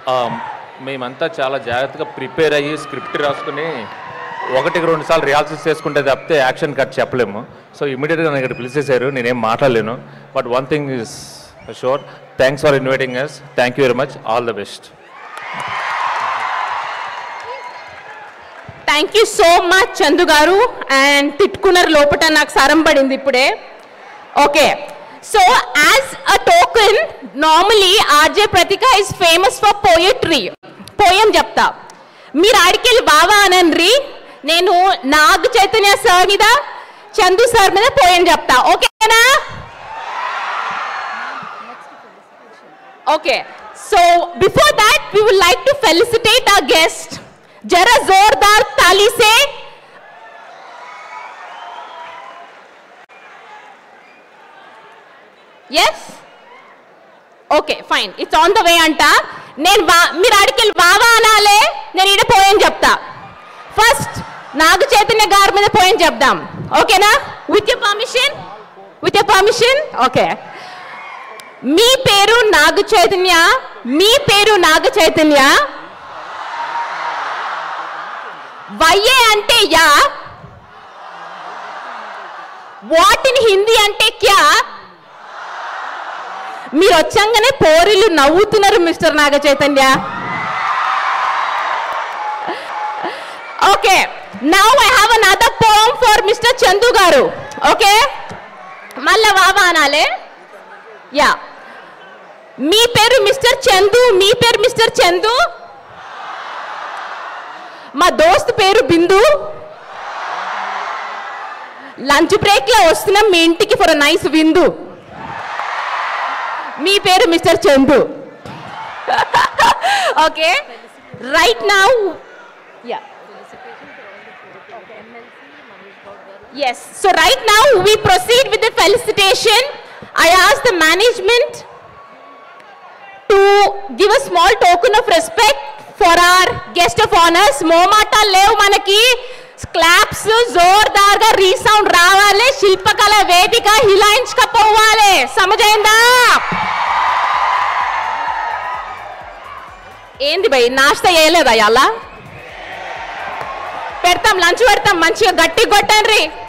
ఆ, మేమంతా చాలా జాగ్రత్తగా ప్రిపేర్ అయ్యి స్క్రిప్ట్ రాసుకుని ఒకటికి రెండు సార్లు రిహార్సల్స్ చేసుకుంటే తప్పితే యాక్షన్ కట్ చెప్పలేము సో ఇమీడియట్గా నన్ను ఇక్కడ పిలిచేశారు నేనేం మాట్లాడలేను but one thing is sure thanks for inviting us thank you very much all the best thank you so much Chandu garu and తిట్టుకున్నారు లోపట నాకు సరం పడింది ఇప్పుడే okay so as a token normally RJ Prathika is famous for poetry poem చెప్తా మీరు ఆడికెళ్ళి బావా అనండ్రి నేను నాగ్ చైతన్య సార్ మీద చందు సార్ మీద పోయం చెప్తా ఓకేనా okay so before that we would like to felicitate our guest जरा जोरदार ताली से yes okay fine it's on the way అంట నేను వా- మీరు ఆడికెళ్ళి బావా అనాలే నేను ఈడ పోయం చెప్తా ఫస్ట్ నాగ చైతన్య గారి మీద పోయం చెప్దాం ఓకేనా with your permission with your permission okay మీ పేరు నాగ చైతన్య మీ పేరు నాగ చైతన్య వయ్యే అంటే యా వాట్ ఇన్ హిందీ అంటే క్యా మీరు వచ్చంగానే పోరిలు నవ్వుతున్నారు mister Naga Chaitanya okay now I have another poem for mister Chandu garu okay మళ్ళా వావా అనాలే యా మీ పేరు మిస్టర్ చందు మీ పేరు మిస్టర్ చందు మా దోస్త్ పేరు బిందు లంచ్ బ్రేక్ లో వస్తున్నాం మీ ఇంటికి ఫర్ నైస్ విందు మీ పేరు mister Chandu okay right now yeah Yes. So right now we proceed with the felicitation. I ask the management to give a small token of respect for our guest of honors. మోమాట లేవు మనకి claps జోర్దార్గా resound రావాలి శిల్పకళ వేదిక హిలాయించకపోవాలి సమజైందా ఏంది భయ్ నాస్తా చేయలేదా అలా పెడతాం లంచ్ పెడతాం మంచిగా గట్టి కొట్టండి